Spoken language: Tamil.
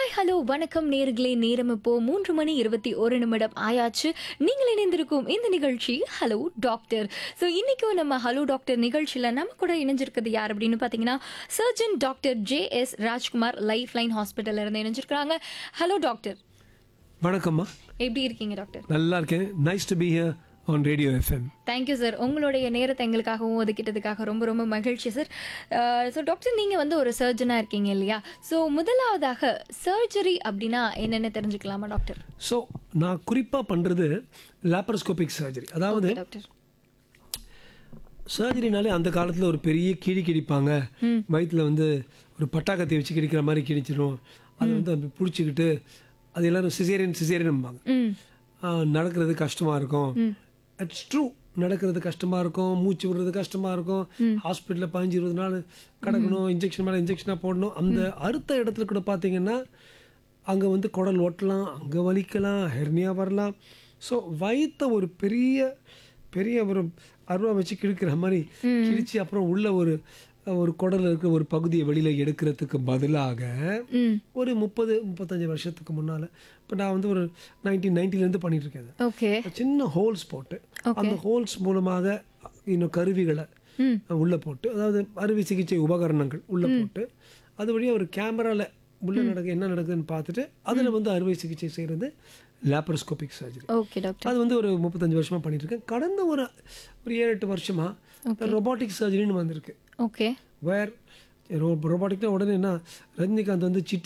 ஹாய் ஹலோ வணக்கம் நேர்களே நேரம் இப்போ மூன்று மணி இருபத்தி ஒரு நிமிடம் ஆயாச்சு நீங்கள் இணைந்திருக்கும் இந்த நிகழ்ச்சி ஹலோ டாக்டர் ஸோ இன்னைக்கும் நம்ம ஹலோ டாக்டர் நிகழ்ச்சியில் நம்ம கூட இணைஞ்சிருக்கிறது யார் அப்படின்னு பார்த்தீங்கன்னா surgeon doctor J S Rajkumar life line ஹாஸ்பிட்டல்ல இருந்து இணைஞ்சிருக்கிறாங்க ஹலோ டாக்டர் வணக்கம்மா எப்படி இருக்கீங்க டாக்டர் நல்லா இருக்கேன் nice to be here on radio FM thank you sir உங்களுடைய நேரத்தை எங்களுக்காகவும் ஒதுக்கிட்டதுக்காக ரொம்ப ரொம்ப மகிழ்ச்சி சார் ஸோ டாக்டர் நீங்கள் வந்து ஒரு சர்ஜனாக இருக்கீங்க இல்லையா ஸோ முதலாவதாக சர்ஜரி அப்படின்னா என்னென்ன தெரிஞ்சுக்கலாமா டாக்டர் ஸோ நான் குறிப்பாக பண்ணுறது லேப்ரோஸ்கோபிக் சர்ஜரி அதாவது டாக்டர் சர்ஜரினாலே அந்த காலத்தில் ஒரு பெரிய கிழி கிடிப்பாங்க வயிற்றுல வந்து ஒரு பட்டாக்கத்தை வச்சு கிடிக்கிற மாதிரி கிடிச்சிடும் அதை வந்து அப்படி பிடிச்சிக்கிட்டு அது எல்லாரும் சிசேரியன் சிசேரியன்பாங்க ம் நடக்கிறது கஷ்டமாக இருக்கும் இட்ஸ் ட்ரூ நடக்கிறது கஷ்டமாக இருக்கும் மூச்சு விடுறது கஷ்டமாக இருக்கும் ஹாஸ்பிட்டலில் பதினஞ்சு இருபது நாள் கிடக்கணும் இன்ஜெக்ஷன் மேலே இன்ஜெக்ஷனாக போடணும் அந்த அறுத்த இடத்துல கூட பார்த்தீங்கன்னா அங்கே வந்து குடல் ஒட்டலாம் அங்கே வலிக்கலாம் ஹெர்னியா வரலாம் ஸோ வயிற்ற ஒரு பெரிய பெரிய ஒரு அருவா வச்சு கிழிக்கிற மாதிரி கிழிச்சு அப்புறம் உள்ள ஒரு ஒரு குடல்ல இருக்கிற ஒரு பகுதியை வெளியில் எடுக்கிறதுக்கு பதிலாக ம் ஒரு முப்பது முப்பத்தஞ்சு வருஷத்துக்கு முன்னால் இப்போ நான் வந்து ஒரு நைன்டீன் நைன்டிலேருந்து பண்ணிட்டு இருக்கேன் இதை. ஓகே சின்ன ஹோல்ஸ் போட்டு அந்த ஹோல்ஸ் மூலமாக இன்னும் கருவிகளை ம். உள்ள போட்டு அதாவது அறுவை சிகிச்சை உபகரணங்கள் உள்ள போட்டு அது வழியாக ஒரு கேமரால உள்ள நடக்க என்ன நடக்குதுன்னு பார்த்துட்டு அதில் வந்து அறுவை சிகிச்சை செய்கிறது லேப்ரோஸ்கோபிக் சர்ஜரி ஓகே டாக்டர் அது வந்து ஒரு முப்பத்தஞ்சு வருஷமா பண்ணிட்டு இருக்கேன் கடந்த ஒரு ஒரு ஏழு எட்டு வருஷமா ரொபாட்டிக் சர்ஜரின்னு வந்திருக்கு ஓகே வேர் ரொபாட்டிக்னா உடனே என்ன ரஜினிகாந்த் வந்து சிட்டி